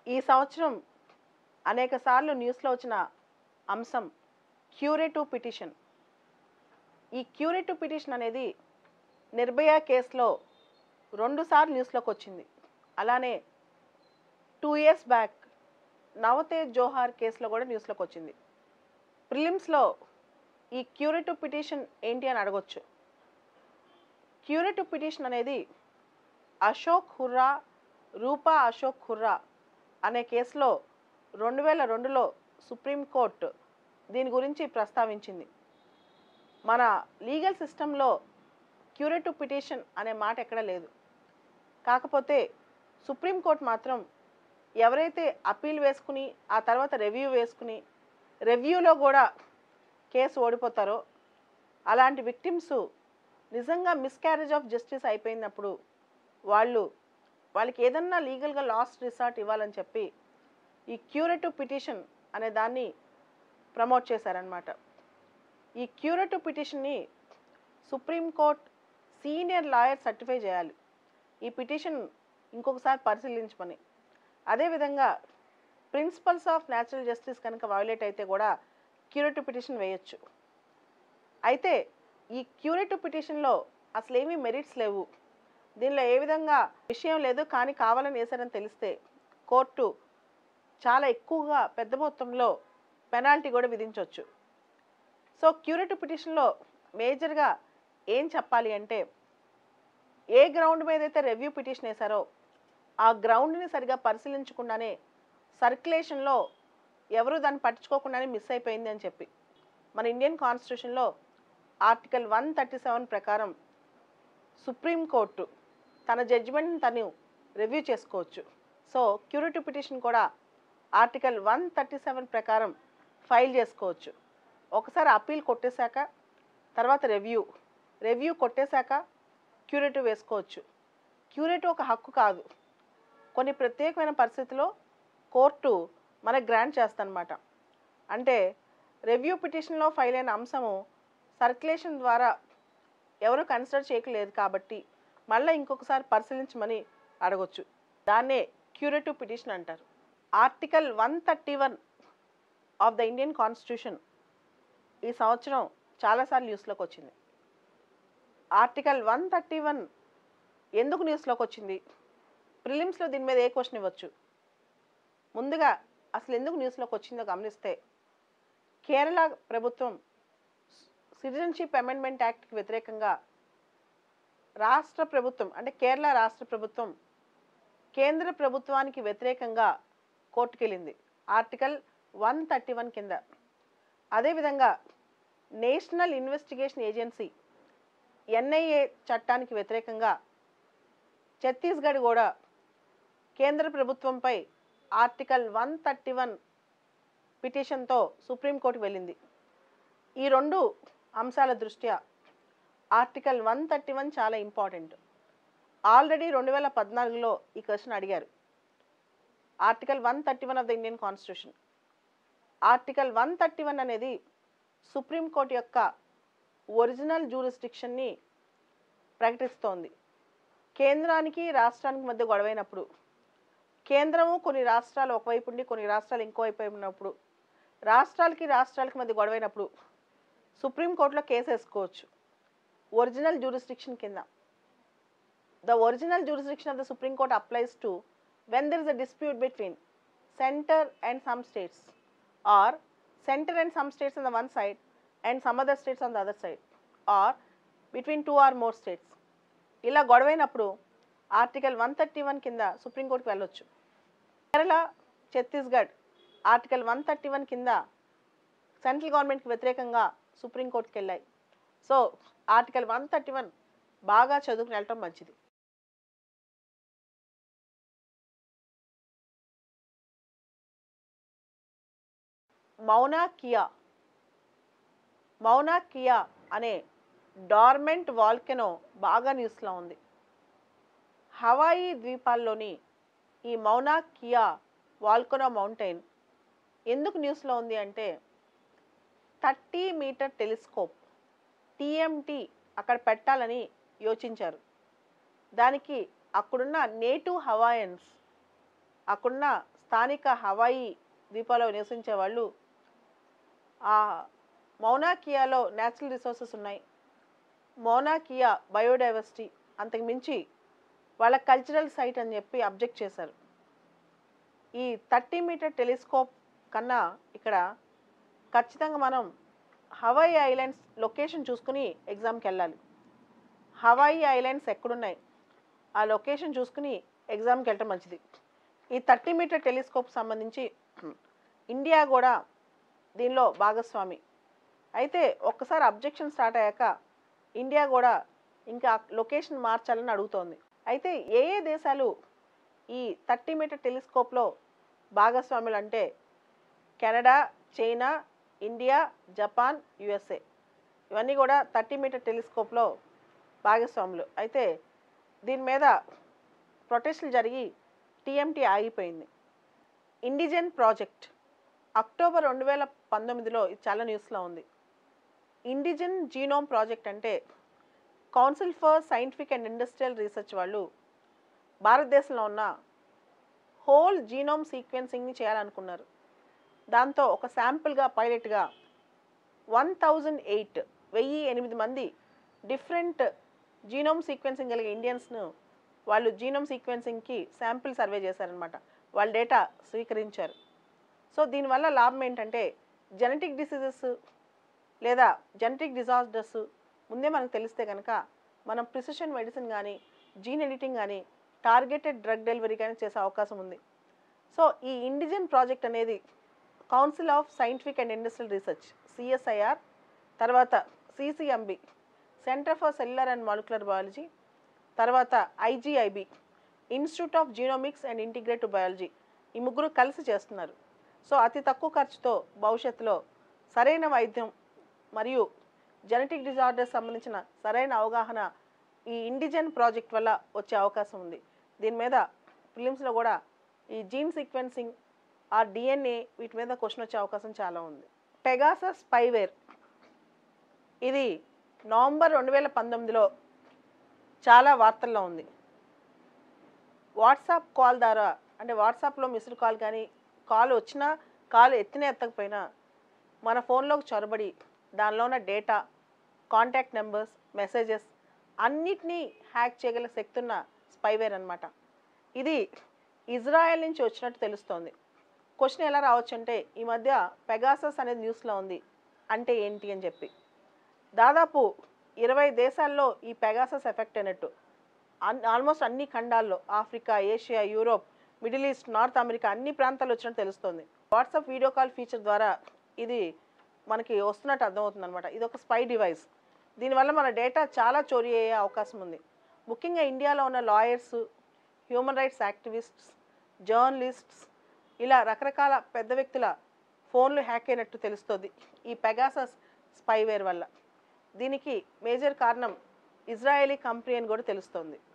ఈ సంవత్సరం అనేక సార్లు న్యూస్లో వచ్చిన అంశం క్యూరేటివ్ పిటిషన్ ఈ క్యూరేటివ్ పిటిషన్ అనేది నిర్భయ కేసులో రెండుసార్లు న్యూస్లోకి వచ్చింది అలానే two years back Navtej Johar కేసులో కూడా న్యూస్లోకి వచ్చింది ప్రిలిమ్స్లో ఈ క్యూరేటివ్ పిటిషన్ ఏంటి అని అడగొచ్చు క్యూరేటివ్ పిటిషన్ అనేది అశోక్ హుర్రా రూపా అశోక్ హుర్రా అనే కేసులో రెండు వేల రెండులో సుప్రీంకోర్టు దీని గురించి ప్రస్తావించింది మన లీగల్ సిస్టంలో క్యూరేటివ్ పిటిషన్ అనే మాట ఎక్కడ లేదు కాకపోతే సుప్రీంకోర్టు మాత్రం ఎవరైతే అప్పీల్ వేసుకుని ఆ తర్వాత రివ్యూ వేసుకుని రివ్యూలో కూడా కేసు ఓడిపోతారో అలాంటి విక్టిమ్స్ నిజంగా మిస్క్యారేజ్ ఆఫ్ జస్టిస్ అయిపోయినప్పుడు వాళ్ళు వాళ్ళకి ఏదన్నా లీగల్గా లాస్ట్ రిసార్ట్ ఇవ్వాలని చెప్పి ఈ క్యూరేటివ్ పిటిషన్ అనే దాన్ని ప్రమోట్ చేశారనమాట ఈ క్యూరేటివ్ పిటిషన్ని సుప్రీంకోర్ట్ సీనియర్ లాయర్ సర్టిఫై చేయాలి ఈ పిటిషన్ ఇంకొకసారి పరిశీలించమని అదేవిధంగా ప్రిన్సిపల్స్ ఆఫ్ న్యాచురల్ జస్టిస్ కనుక వయోలేట్ అయితే కూడా క్యూరేటివ్ పిటిషన్ వేయొచ్చు అయితే ఈ క్యూరేటివ్ పిటిషన్లో అసలు ఏమీ మెరిట్స్ లేవు దీనిలో ఏ విధంగా విషయం లేదు కానీ కావాలని వేశారని తెలిస్తే కోర్టు చాలా ఎక్కువగా పెద్ద మొత్తంలో పెనాల్టీ కూడా విధించవచ్చు సో క్యూరేటివ్ పిటిషన్లో మేజర్గా ఏం చెప్పాలి అంటే ఏ గ్రౌండ్ మీద అయితే రివ్యూ పిటిషన్ వేశారో ఆ గ్రౌండ్ని సరిగా పరిశీలించకుండానే సర్క్యులేషన్లో ఎవరు దాన్ని పట్టించుకోకుండానే మిస్ అయిపోయింది అని చెప్పి మన ఇండియన్ కాన్స్టిట్యూషన్లో ఆర్టికల్ వన్ థర్టీ సెవెన్ ప్రకారం సుప్రీంకోర్టు తన జడ్జిమెంట్ని తను రివ్యూ చేసుకోవచ్చు సో క్యూరిటివ్ పిటిషన్ కూడా ఆర్టికల్ వన్ థర్టీ సెవెన్ ప్రకారం ఫైల్ చేసుకోవచ్చు ఒకసారి అప్పీల్ కొట్టేశాక తర్వాత రివ్యూ రివ్యూ కొట్టేశాక క్యూరేటివ్ వేసుకోవచ్చు క్యూరేటివ్ ఒక హక్కు కాదు కొన్ని ప్రత్యేకమైన పరిస్థితుల్లో కోర్టు మనకు గ్రాంట్ చేస్తానమాట అంటే రివ్యూ పిటిషన్లో ఫైల్ అయిన అంశము సర్క్యులేషన్ ద్వారా ఎవరు కన్సిడర్ చేయట్లేదు కాబట్టి మళ్ళీ ఇంకొకసారి పరిశీలించమని అడగొచ్చు దాన్నే క్యూరేటివ్ పిటిషన్ అంటారు article one thirty one of the Indian constitution ఈ సంవత్సరం చాలాసార్లు న్యూస్లోకి వచ్చింది ఆర్టికల్ వన్ థర్టీ వన్ ఎందుకు న్యూస్లోకి వచ్చింది ప్రిలిమ్స్లో దీని మీద ఏ క్వశ్చన్ ఇవ్వచ్చు ముందుగా అసలు ఎందుకు న్యూస్లోకి వచ్చిందో గమనిస్తే కేరళ ప్రభుత్వం సిటిజన్షిప్ అమెండ్మెంట్ యాక్ట్కి వ్యతిరేకంగా రాష్ట్ర ప్రభుత్వం అంటే కేరళ రాష్ట్ర ప్రభుత్వం కేంద్ర ప్రభుత్వానికి వ్యతిరేకంగా కోర్టుకెళ్ళింది ఆర్టికల్ వన్ థర్టీ వన్ కింద అదేవిధంగా నేషనల్ ఇన్వెస్టిగేషన్ ఏజెన్సీ ఎన్ఐఏ చట్టానికి వ్యతిరేకంగా ఛత్తీస్గఢ్ కూడా కేంద్ర ప్రభుత్వంపై ఆర్టికల్ వన్ థర్టీ వన్ పిటిషన్తో సుప్రీంకోర్టు వెళ్ళింది ఈ రెండు అంశాల దృష్ట్యా ఆర్టికల్ వన్ థర్టీ వన్ చాలా ఇంపార్టెంట్ ఆల్రెడీ రెండు వేల పద్నాలుగులో ఈ క్వశ్చన్ అడిగారు article one thirty one of the Indian constitution article one thirty one అనేది సుప్రీంకోర్టు యొక్క ఒరిజినల్ జూరిస్డిక్షన్ని ప్రకటిస్తోంది కేంద్రానికి రాష్ట్రానికి మధ్య గొడవైనప్పుడు కేంద్రము కొన్ని రాష్ట్రాలు ఒకవైపు ఉండి కొన్ని రాష్ట్రాలు ఇంకోవైపు ఉన్నప్పుడు రాష్ట్రాలకి రాష్ట్రాలకి మధ్య గొడవైనప్పుడు సుప్రీంకోర్టులో కేసు వేసుకోవచ్చు ఒరిజినల్ జూరిస్డిక్షన్ కింద the original jurisdiction of the supreme court applies to when there is a dispute between centre and some states or centre and some states on the one side and some other states on the other side or between two or more states ఇలా గొడవైనప్పుడు article one thirty one కింద సుప్రీంకోర్టుకి వెళ్ళొచ్చు Kerala Chhattisgarh article one thirty one కింద central గవర్నమెంట్కి వ్యతిరేకంగా సుప్రీంకోర్టుకి వెళ్ళాయి so article one thirty one బాగా చదువుకుని వెళ్ళటం మంచిది మౌనా కియా మౌనా కియా అనే డార్మెంట్ వాల్కెనో బాగా న్యూస్లో ఉంది హవాయి ద్వీపాల్లోని ఈ మౌనా కియా వాల్కనో మౌంటైన్ ఎందుకు న్యూస్లో ఉంది అంటే థర్టీ మీటర్ టెలిస్కోప్ టీఎంటీ అక్కడ పెట్టాలని యోచించారు దానికి అక్కడున్న నేటివ్ హవాయన్స్ అక్కడున్న స్థానిక హవాయి ద్వీపాల్లో నివసించే వాళ్ళు ఆ మౌనాకియాలో న్యాచురల్ రిసోర్సెస్ ఉన్నాయి మౌనాకియా బయోడైవర్సిటీ అంతకు మించి వాళ్ళ కల్చరల్ సైట్ అని చెప్పి అబ్జెక్ట్ చేశారు ఈ థర్టీ మీటర్ టెలిస్కోప్ కన్నా ఇక్కడ ఖచ్చితంగా మనం హవాయి ఐలాండ్స్ లొకేషన్ చూసుకుని ఎగ్జామ్కి వెళ్ళాలి హవాయి ఐలాండ్స్ ఎక్కడున్నాయి ఆ లొకేషన్ చూసుకుని ఎగ్జామ్కి వెళ్ళటం మంచిది ఈ థర్టీ మీటర్ టెలిస్కోప్ సంబంధించి ఇండియా కూడా దీనిలో భాగస్వామి అయితే ఒక్కసారి అబ్జెక్షన్ స్టార్ట్ అయ్యాక ఇండియా కూడా ఇంకా లొకేషన్ మార్చాలని అడుగుతోంది అయితే ఏ ఏ దేశాలు ఈ థర్టీ మీటర్ టెలిస్కోప్లో భాగస్వాములు అంటే Canada China India Japan USA ఇవన్నీ కూడా థర్టీ మీటర్ టెలిస్కోప్లో భాగస్వాములు అయితే దీని మీద ప్రొటెస్టులు జరిగి టీఎంటీ ఆగిపోయింది ఇండిజెన్ ప్రాజెక్ట్ అక్టోబర్ రెండు వేల పంతొమ్మిదిలో ఇది చాలా న్యూస్లో ఉంది ఇండిజెన్ జీనోమ్ ప్రాజెక్ట్ అంటే council for scientific and industrial research వాళ్ళు భారతదేశంలో ఉన్న హోల్ జీనోమ్ సీక్వెన్సింగ్ని చేయాలనుకున్నారు దాంతో ఒక శాంపుల్గా పైలట్గా వన్ థౌజండ్ ఎయిట్ వెయ్యి ఎనిమిది మంది డిఫరెంట్ జీనోమ్ సీక్వెన్సింగ్ కలిగే ఇండియన్స్ను వాళ్ళు జీనోమ్ సీక్వెన్సింగ్కి శాంపిల్ సర్వే చేశారనమాట వాళ్ళ డేటా స్వీకరించారు సో దీనివల్ల లాభం ఏంటంటే జెనెటిక్ డిసీజెస్ లేదా జెనెటిక్ డిజార్డర్స్ ముందే మనకు తెలిస్తే కనుక మనం ప్రిసిషన్ మెడిసిన్ కానీ జీన్ ఎడిటింగ్ కానీ టార్గెటెడ్ డ్రగ్ డెలివరీ కానీ చేసే అవకాశం ఉంది సో ఈ ఇండిజన్ ప్రాజెక్ట్ అనేది council of scientific and industrial research CSIR తర్వాత CCMB centre for cellular and molecular biology తర్వాత IGIB institute of genomics and integrative biology ఈ ముగ్గురు కలిసి చేస్తున్నారు సో అతి తక్కువ ఖర్చుతో భవిష్యత్తులో సరైన వైద్యం మరియు జెనెటిక్ డిజార్డర్స్ సంబంధించిన సరైన అవగాహన ఈ ఇండిజెన్ ప్రాజెక్ట్ వల్ల వచ్చే అవకాశం ఉంది దీని మీద ఫిలిమ్స్లో కూడా ఈ జీన్ సీక్వెన్సింగ్ ఆ డిఎన్ఏ వీటి మీద క్వశ్చన్ వచ్చే అవకాశం చాలా ఉంది పెగాసస్ స్పైవేర్ ఇది నవంబర్ రెండు వేల పంతొమ్మిదిలో చాలా వార్తల్లో ఉంది వాట్సాప్ కాల్ ద్వారా అంటే వాట్సాప్లో మిస్డ్ కాల్ కానీ కాల్ వచ్చినా కాల్ ఎత్తినా ఎత్తకపోయినా మన ఫోన్లోకి చొరబడి దానిలో ఉన్న డేటా కాంటాక్ట్ నెంబర్స్ మెసేజెస్ అన్నిటినీ హ్యాక్ చేయగల శక్తి ఉన్న స్పైవేర్ అనమాట ఇది ఇజ్రాయెల్ నుంచి వచ్చినట్టు తెలుస్తోంది క్వశ్చన్ ఎలా రావచ్చు అంటే ఈ మధ్య పెగాసస్ అనేది న్యూస్లో ఉంది అంటే ఏంటి అని చెప్పి దాదాపు ఇరవై దేశాల్లో ఈ పెగాసస్ ఎఫెక్ట్ అయినట్టు అన్ ఆల్మోస్ట్ అన్ని ఖండాల్లో Africa Asia Europe Middle East North America అన్ని ప్రాంతాల్లో వచ్చినట్టు తెలుస్తుంది వాట్సాప్ వీడియో కాల్ ఫీచర్ ద్వారా ఇది మనకి వస్తున్నట్టు అర్థమవుతుంది అనమాట ఇది ఒక స్పై డివైస్ దీనివల్ల మన డేటా చాలా చోరీ అయ్యే అవకాశం ఉంది ముఖ్యంగా ఇండియాలో ఉన్న lawyers human rights activists journalists ఇలా రకరకాల పెద్ద వ్యక్తుల ఫోన్లు హ్యాక్ అయినట్టు తెలుస్తుంది ఈ పెగాసస్ స్పైవేర్ వల్ల దీనికి మేజర్ కారణం ఇజ్రాయేలీ కంపెనీ అని కూడా తెలుస్తోంది